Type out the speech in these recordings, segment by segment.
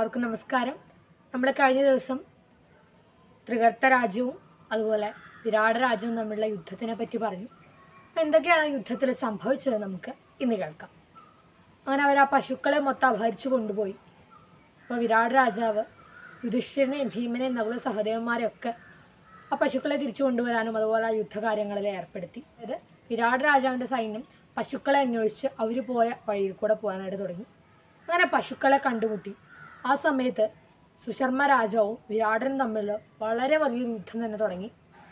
എല്ലാവർക്കും നമസ്കാരം നമ്മൾ കഴിഞ്ഞ ദിവസം ത്രികർത്ത രാജ്യവും അതുപോലെ വിരാട രാജ്യവും തമ്മിലുള്ള യുദ്ധത്തിനെ പറ്റി പറഞ്ഞു അപ്പോൾ എന്തൊക്കെയാണ് ആ യുദ്ധത്തിൽ സംഭവിച്ചത് നമുക്ക് ഇന്ന് കേൾക്കാം അങ്ങനെ അവർ ആ പശുക്കളെ മൊത്തം അപഹരിച്ചു കൊണ്ടുപോയി അപ്പോൾ വിരാട രാജാവ് യുധിഷ്ഠിരനെയും ഭീമനെയും നകുല സഹദേവന്മാരെയൊക്കെ ആ പശുക്കളെ തിരിച്ചു കൊണ്ടുവരാനും അതുപോലെ ആ യുദ്ധകാര്യങ്ങളിൽ ഏർപ്പെടുത്തി അതായത് വിരാട രാജാവിൻ്റെ സൈന്യം പശുക്കളെ അന്വേഷിച്ച് അവർ പോയ വഴിയിൽ കൂടെ പോകാനായിട്ട് തുടങ്ങി അങ്ങനെ പശുക്കളെ കണ്ടുമുട്ടി ആ സമയത്ത് സുശർമ്മ രാജാവും വിരാടനും തമ്മിൽ വളരെ വലിയൊരു യുദ്ധം തന്നെ തുടങ്ങി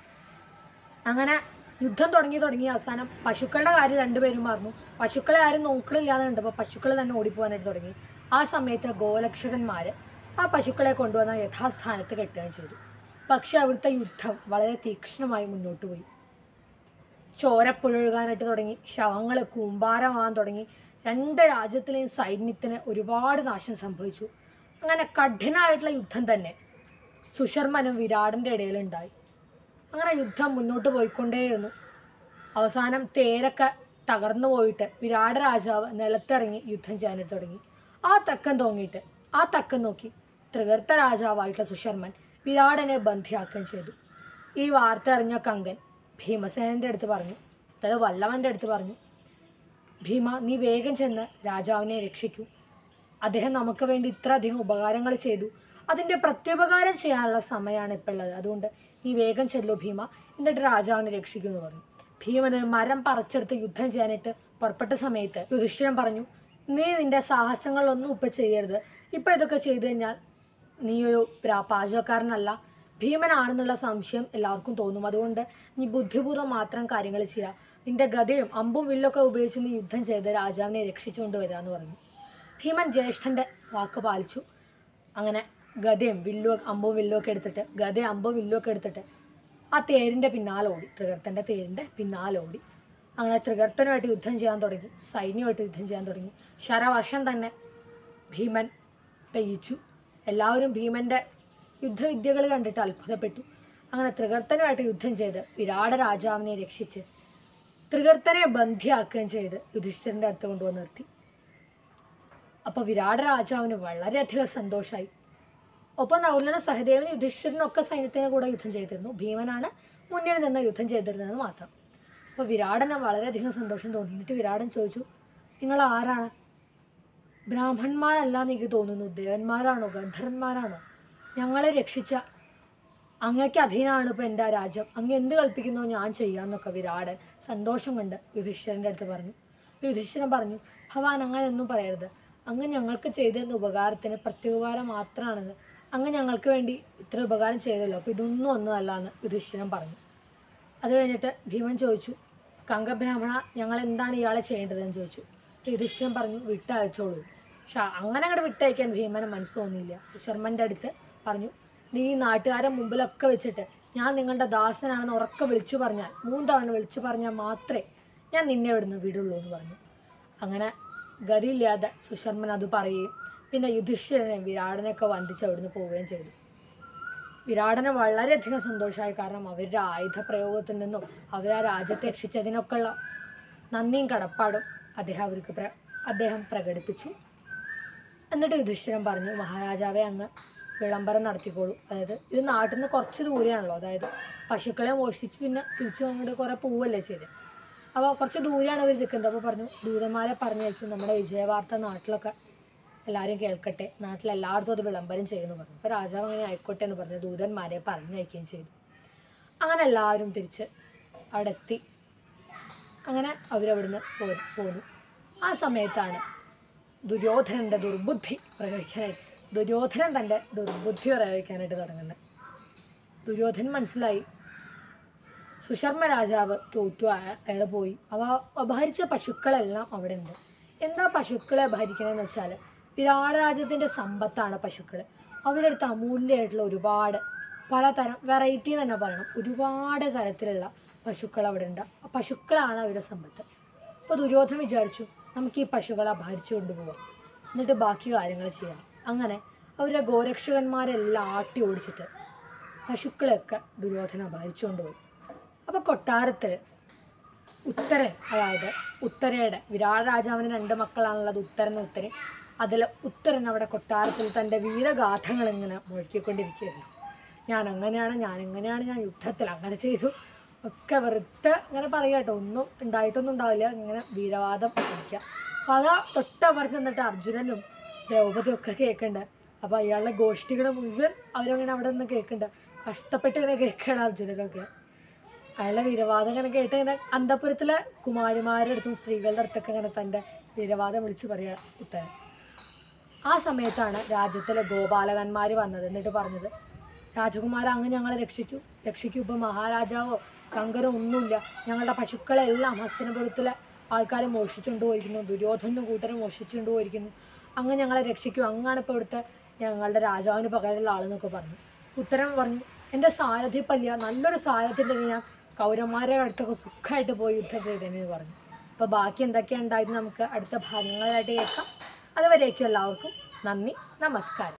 അങ്ങനെ യുദ്ധം തുടങ്ങി തുടങ്ങി അവസാനം പശുക്കളുടെ കാര്യം രണ്ടുപേരും പറഞ്ഞു പശുക്കളെ ആരും നോക്കണില്ലാതെ കണ്ടപ്പോൾ പശുക്കൾ തന്നെ ഓടിപ്പോകാനായിട്ട് തുടങ്ങി ആ സമയത്ത് ഗോലക്ഷകന്മാർ ആ പശുക്കളെ കൊണ്ടുവന്ന യഥാസ്ഥാനത്ത് കെട്ടുകയും ചെയ്തു പക്ഷെ അവിടുത്തെ യുദ്ധം വളരെ തീക്ഷ്ണമായി മുന്നോട്ട് പോയി ചോരപ്പുഴൊഴുകാനായിട്ട് തുടങ്ങി ശവങ്ങൾ കൂമ്പാരമാകാൻ തുടങ്ങി രണ്ട് രാജ്യത്തിലെയും സൈന്യത്തിന് ഒരുപാട് നാശം സംഭവിച്ചു അങ്ങനെ കഠിനമായിട്ടുള്ള യുദ്ധം തന്നെ സുശർമ്മനും വിരാടിൻ്റെ ഇടയിലുണ്ടായി അങ്ങനെ യുദ്ധം മുന്നോട്ട് പോയിക്കൊണ്ടേയിരുന്നു അവസാനം തേരൊക്കെ തകർന്നു പോയിട്ട് വിരാട രാജാവ് നിലത്തിറങ്ങി യുദ്ധം ചെയ്യാനായിട്ട് തുടങ്ങി ആ തക്കം തോങ്ങിയിട്ട് ആ തക്കം നോക്കി ത്രികർത്ത രാജാവായിട്ടുള്ള സുശർമ്മൻ വിരാടനെ ബന്ധിയാക്കുകയും ചെയ്തു ഈ വാർത്ത അറിഞ്ഞ കങ്കൻ ഭീമസേനൻ്റെ അടുത്ത് പറഞ്ഞു അതായത് വല്ലവൻ്റെ അടുത്ത് പറഞ്ഞു ഭീമ നീ വേഗം ചെന്ന് രാജാവിനെ രക്ഷിക്കൂ അദ്ദേഹം നമുക്ക് വേണ്ടി ഇത്ര അധികം ഉപകാരങ്ങൾ ചെയ്തു അതിൻ്റെ പ്രത്യുപകാരം ചെയ്യാനുള്ള സമയമാണ് ഇപ്പോൾ ഉള്ളത് അതുകൊണ്ട് നീ വേഗം ചെല്ലു ഭീമ എന്നിട്ട് രാജാവിനെ രക്ഷിക്കൂ എന്ന് പറഞ്ഞു ഭീമന് മരം പറിച്ചെടുത്ത് യുദ്ധം ചെയ്യാനായിട്ട് പുറപ്പെട്ട സമയത്ത് യുധിഷ്ഠിരൻ പറഞ്ഞു നീ നിന്റെ സാഹസങ്ങളൊന്നും ഇപ്പം ചെയ്യരുത് ഇപ്പം ഇതൊക്കെ ചെയ്തു കഴിഞ്ഞാൽ നീ ഒരു പ്രാ- പാചകക്കാരനല്ല ഭീമനാണെന്നുള്ള സംശയം എല്ലാവർക്കും തോന്നും അതുകൊണ്ട് നീ ബുദ്ധിപൂർവ്വം മാത്രം കാര്യങ്ങൾ ചെയ്യുക നിന്റെ ഗതയും അമ്പും വില്ലൊക്കെ ഉപയോഗിച്ച് നീ യുദ്ധം ചെയ്ത് രാജാവിനെ രക്ഷിച്ചുകൊണ്ട് വരിക എന്ന് പറഞ്ഞു ഭീമൻ ജ്യേഷ്ഠൻ്റെ വാക്ക് പാലിച്ചു അങ്ങനെ ഗതയും വില്ലും അമ്പും വില്ലും ഒക്കെ എടുത്തിട്ട് ഗതയും അമ്പും വില്ലും ഒക്കെ എടുത്തിട്ട് ആ തേരിൻ്റെ പിന്നാലെ ഓടി ത്രികർത്തൻ്റെ തേരിൻ്റെ പിന്നാലെ ഓടി അങ്ങനെ ത്രികർത്തനുമായിട്ട് യുദ്ധം ചെയ്യാൻ തുടങ്ങി സൈന്യമായിട്ട് യുദ്ധം ചെയ്യാൻ തുടങ്ങി ശരവർഷം തന്നെ ഭീമൻ പെയ്യിച്ചു എല്ലാവരും ഭീമൻ്റെ യുദ്ധവിദ്യകൾ കണ്ടിട്ട് അത്ഭുതപ്പെട്ടു അങ്ങനെ ത്രികർത്തനുമായിട്ട് യുദ്ധം ചെയ്ത് വിരാട രാജാവിനെ രക്ഷിച്ച് ത്രികർത്തനെ ബന്ധിയാക്കുകയും ചെയ്ത് യുധിഷ്ഠിരൻ്റെ അടുത്ത് കൊണ്ടുവന്ന് നിർത്തി അപ്പോൾ വിരാട രാജാവിന് വളരെയധികം സന്തോഷമായി ഒപ്പം നൗലന സഹദേവന് യുധിഷ്ഠിരനൊക്കെ സൈന്യത്തിന് കൂടെ യുദ്ധം ചെയ്തിരുന്നു ഭീമനാണ് മുന്നിൽ നിന്ന് യുദ്ധം ചെയ്തിരുന്നത് മാത്രം അപ്പോൾ വിരാടന് വളരെയധികം സന്തോഷം തോന്നി എന്നിട്ട് വിരാടൻ ചോദിച്ചു നിങ്ങൾ ആരാണ് ബ്രാഹ്മണന്മാരല്ല എന്ന് എനിക്ക് തോന്നുന്നു ദേവന്മാരാണോ ഗന്ധർവന്മാരാണോ ഞങ്ങളെ രക്ഷിച്ച അങ്ങക്ക് അധീനമാണ് ഇപ്പോൾ എൻ്റെ ആ രാജ്യം അങ്ങ് എന്ത് കൽപ്പിക്കുന്നോ ഞാൻ ചെയ്യാമെന്നൊക്കെ വിരാടൻ സന്തോഷം കൊണ്ട് യുധിഷ്ഠിരൻ്റെ അടുത്ത് പറഞ്ഞു അപ്പോൾ യുധിഷ്ഠിരൻ പറഞ്ഞു ഭവാൻ അങ്ങനെയൊന്നും പറയരുത് അങ്ങ് ഞങ്ങൾക്ക് ചെയ്തിരുന്ന ഉപകാരത്തിന് പ്രത്യുപകാരം മാത്രമാണത് അങ്ങ് ഞങ്ങൾക്ക് വേണ്ടി ഇത്ര ഉപകാരം ചെയ്തല്ലോ അപ്പോൾ ഇതൊന്നും ഒന്നും അല്ല എന്ന് യുധിഷ്ഠിരൻ പറഞ്ഞു അത് കഴിഞ്ഞിട്ട് ഭീമൻ ചോദിച്ചു കങ്കബ്രാഹ്മണ ഞങ്ങൾ എന്താണ് ഇയാളെ ചെയ്യേണ്ടതെന്ന് ചോദിച്ചു അപ്പോൾ യുധിഷ്ഠിരൻ പറഞ്ഞു വിട്ടയച്ചോളൂ പക്ഷെ അങ്ങനെ അങ്ങോട്ട് വിട്ടയക്കാൻ ഭീമന് മനസ്സ് തോന്നിയില്ല ശർമ്മൻ്റെ അടുത്ത് പറഞ്ഞു നീ ഈ നാട്ടുകാരെ മുമ്പിലൊക്കെ വെച്ചിട്ട് ഞാൻ നിങ്ങളുടെ ദാസനാണെന്ന് ഉറക്കെ വിളിച്ചു പറഞ്ഞാൽ മൂന്ന് തവണ വിളിച്ചു പറഞ്ഞാൽ മാത്രമേ ഞാൻ നിന്നെ ഇവിടുന്ന് വിടുള്ളൂ എന്ന് പറഞ്ഞു അങ്ങനെ ഗതിയില്ലാതെ സുശർമ്മൻ അത് പറയുകയും പിന്നെ യുധിഷ്ഠിരനെ വിരാടനെയൊക്കെ വന്ദിച്ച് അവിടുന്ന് പോവുകയും ചെയ്തു വിരാടന് വളരെയധികം സന്തോഷമായി കാരണം അവരുടെ ആയുധ പ്രയോഗത്തിൽ നിന്നും അവർ ആ രാജ്യത്തെ രക്ഷിച്ചതിനൊക്കെയുള്ള നന്ദിയും കടപ്പാടും അദ്ദേഹം അവർക്ക് പ്ര അദ്ദേഹം പ്രകടിപ്പിച്ചു എന്നിട്ട് യുധിഷ്ഠിരൻ പറഞ്ഞു മഹാരാജാവെ അങ്ങ് വിളംബരം നടത്തിക്കോളൂ അതായത് ഇത് നാട്ടിൽ നിന്ന് കുറച്ച് ദൂരെയാണല്ലോ അതായത് പശുക്കളെ മോഷ്ടിച്ച് പിന്നെ തിരിച്ചു വന്നിട്ട് കുറേ പോവല്ലേ ചെയ്തത് അപ്പോൾ കുറച്ച് ദൂരെയാണ് അവർ നിൽക്കുന്നത് അപ്പോൾ പറഞ്ഞു ദൂതന്മാരെ പറഞ്ഞയക്കും നമ്മുടെ വിജയവാർത്ത നാട്ടിലൊക്കെ എല്ലാവരും കേൾക്കട്ടെ നാട്ടിൽ എല്ലായിടത്തും അത് വിളംബരം ചെയ്യുന്നു പറഞ്ഞു അപ്പോൾ രാജാവ് അങ്ങനെ ആയിക്കോട്ടെ എന്ന് പറഞ്ഞു ദൂതന്മാരെ പറഞ്ഞയക്കുകയും ചെയ്തു അങ്ങനെ എല്ലാവരും തിരിച്ച് അവിടെ എത്തി അങ്ങനെ അവരവിടുന്ന് പോരും പോന്നു ആ സമയത്താണ് ദുര്യോധനൻ്റെ ദുർബുദ്ധി പ്രയോഗിക്കാനായിട്ട് ദുര്യോധനൻ തൻ്റെ ദുർബുദ്ധി പ്രയോഗിക്കാനായിട്ട് തുടങ്ങുന്നത് ദുര്യോധനൻ മനസ്സിലായി സുശർമ്മ രാജാവ് തോറ്റു അയാൾ പോയി അവ അപഹരിച്ച പശുക്കളെല്ലാം അവിടെ ഉണ്ട് എന്താ പശുക്കളെ അപഹരിക്കണമെന്ന് വെച്ചാൽ വിരാട രാജ്യത്തിൻ്റെ സമ്പത്താണ് പശുക്കൾ അവരടുത്ത് അമൂല്യമായിട്ടുള്ള ഒരുപാട് പലതരം വെറൈറ്റി തന്നെ പറയണം ഒരുപാട് തരത്തിലുള്ള പശുക്കൾ അവിടെ ഉണ്ട് ആ പശുക്കളാണ് അവരുടെ സമ്പത്ത് അപ്പോൾ ദുര്യോധന വിചാരിച്ചു നമുക്ക് ഈ പശുക്കളെ അപഹരിച്ചു കൊണ്ടുപോകാം എന്നിട്ട് ബാക്കി കാര്യങ്ങൾ ചെയ്യാം അങ്ങനെ അവരുടെ ഗോരക്ഷകന്മാരെല്ലാം ആട്ടി ഓടിച്ചിട്ട് പശുക്കളെയൊക്കെ ദുര്യോധന അപഹരിച്ചു കൊണ്ടുപോയി അപ്പോൾ കൊട്ടാരത്തിൽ ഉത്തരൻ അതായത് ഉത്തരയുടെ വിരാട രാജാവിന് രണ്ട് മക്കളാണുള്ളത് ഉത്തരനും ഉത്തരൻ അതിൽ ഉത്തരൻ അവിടെ കൊട്ടാരത്തിൽ തൻ്റെ വീരഗാഥകൾ ഇങ്ങനെ മുഴക്കിക്കൊണ്ടിരിക്കുകയായിരുന്നു ഞാൻ അങ്ങനെയാണ് ഞാൻ ഇങ്ങനെയാണ് ഞാൻ യുദ്ധത്തിൽ അങ്ങനെ ചെയ്തു ഒക്കെ വെറുതെ ഇങ്ങനെ പറയുക കേട്ടോ ഒന്നും ഉണ്ടായിട്ടൊന്നും ഉണ്ടാവില്ല ഇങ്ങനെ വീരവാദം പഠിക്കുക അപ്പോൾ അതാ തൊട്ടപ്പുറത്ത് നിന്നിട്ട് അർജുനനും ദ്രൗപദിയും ഒക്കെ കേൾക്കുന്നുണ്ട് അപ്പോൾ അയാളുടെ ഗോഷ്ഠികൾ മുഴുവൻ അവരങ്ങനെ അവിടെ നിന്ന് കേൾക്കുന്നുണ്ട് കഷ്ടപ്പെട്ട് ഇങ്ങനെ കേൾക്കുകയാണ് അർജുനനൊക്കെ അയാളുടെ വീരവാദം ഇങ്ങനെ കേട്ട് ഇങ്ങനെ അന്തപുരത്തിലെ കുമാരിമാരുടെ അടുത്തും സ്ത്രീകളുടെ അടുത്തൊക്കെ ഇങ്ങനെ തൻ്റെ വീരവാദം വിളിച്ച് പറയുക ഉത്തരൻ ആ സമയത്താണ് രാജ്യത്തിലെ ഗോപാലകന്മാർ വന്നത് എന്നിട്ട് പറഞ്ഞത് രാജകുമാർ അങ്ങ് ഞങ്ങളെ രക്ഷിച്ചു രക്ഷിക്കും ഇപ്പോൾ മഹാരാജാവോ കങ്കരോ ഒന്നുമില്ല ഞങ്ങളുടെ പശുക്കളെല്ലാം ഹസ്തനപുരത്തിലെ ആൾക്കാർ മോഷിച്ചുകൊണ്ട് പോയിരിക്കുന്നു ദുര്യോധനും കൂട്ടരും മോഷിച്ചുകൊണ്ട് പോയിരിക്കുന്നു അങ്ങ് ഞങ്ങളെ രക്ഷിക്കും അങ്ങാണ് ഇപ്പോൾ ഇവിടുത്തെ ഞങ്ങളുടെ രാജാവിന് പകരമുള്ള ആളെന്നൊക്കെ പറഞ്ഞു ഉത്തരം പറഞ്ഞു എൻ്റെ സാരഥി പല്യ നല്ലൊരു സാരഥി ഉണ്ടെങ്കിൽ ഞാൻ കൗരന്മാരെ അടുത്തൊക്കെ സുഖമായിട്ട് പോയി യുദ്ധം ചെയ്തേനെന്ന് പറഞ്ഞു അപ്പോൾ ബാക്കി എന്തൊക്കെയാണ് ഉണ്ടായത് നമുക്ക് അടുത്ത ഭാഗങ്ങളായിട്ട് കേൾക്കാം അതുവരേക്കും എല്ലാവർക്കും നന്ദി നമസ്കാരം